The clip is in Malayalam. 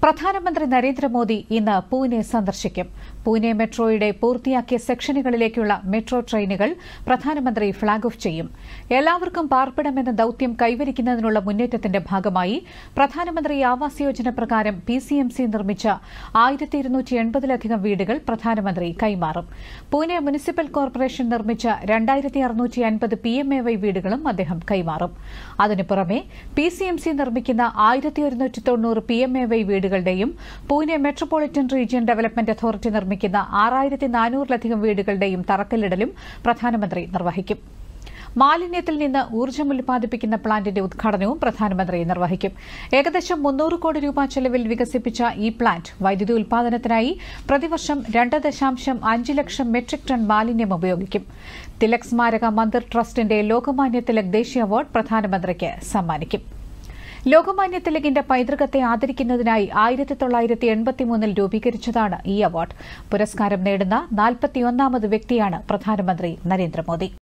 പ്രധാനമന്ത്രി നരേന്ദ്രമോദി ഇന്ന് പൂനെ സന്ദർശിക്കും പൂനെ മെട്രോയുടെ പൂർത്തിയാക്കിയ സെക്ഷനുകളിലേക്കുള്ള മെട്രോ ട്രെയിനുകൾ പ്രധാനമന്ത്രി ഫ്ളാഗ് ഓഫ് ചെയ്യും എല്ലാവർക്കും പാർപ്പിടമെന്ന ദൌത്യം കൈവരിക്കുന്നതിനുള്ള മുന്നേറ്റത്തിന്റെ ഭാഗമായി പ്രധാനമന്ത്രി ആവാസ് യോജന പ്രകാരം പി സി എം സി നിർമ്മിച്ച ആയിരത്തി ഇരുന്നൂറ്റി എൺപതിലധികം വീടുകൾ പ്രധാനമന്ത്രി കൈമാറും പൂനെ മുനിസിപ്പൽ കോർപ്പറേഷൻ നിർമ്മിച്ച രണ്ടായിരത്തി അറുന്നൂറ്റി അൻപത് പി എം എ വൈ വീടുകളും അദ്ദേഹം കൈമാറും അതിനു പുറമെ പി സി എം സി നിർമ്മിക്കുന്ന ആയിരത്തി ഒരുന്നൂറ്റി തൊണ്ണൂറ് പി എം എ വൈ വീടുകളുടെയും Pune metropolitan region development authority നിർമ്മിക്കുന്ന ആറായിരത്തി നാനൂറിലധികം വീടുകളുടെയും തറക്കല്ലിടലും പ്രധാനമന്ത്രി നിർവഹിക്കും മാലിന്യത്തിൽ നിന്ന് ഊർജ്ജം ഉൽപ്പാദിപ്പിക്കുന്ന പ്ലാന്റിന്റെ ഉദ്ഘാടനവും പ്രധാനമന്ത്രി നിർവഹിക്കും ഏകദേശം മുന്നൂറ് കോടി രൂപ ചെലവിൽ വികസിപ്പിച്ച ഈ പ്ലാന്റ് വൈദ്യുതി ഉൽപ്പാദനത്തിനായി പ്രതിവർഷം രണ്ട് ദശാംശം അഞ്ച് ലക്ഷം മെട്രിക് ടൺ മാലിന്യം ഉപയോഗിക്കും തിലക് സ്മാരക മന്ദിർ ട്രസ്റ്റിന്റെ ലോകമാന്യ തിലക് ദേശീയ അവാർഡ് പ്രധാനമന്ത്രിക്ക് സമ്മാനിക്കും ലോകമാന്യ തിലകിന്റെ പൈതൃകത്തെ ആദരിക്കുന്നതിനായി ആയിരത്തി തൊള്ളായിരത്തി എൺപത്തിമൂന്നിൽ രൂപീകരിച്ചതാണ് ഈ അവാർഡ് പുരസ്കാരം നേടുന്ന നാൽപ്പത്തിയൊന്നാമത് വ്യക്തിയാണ് പ്രധാനമന്ത്രി നരേന്ദ്രമോദി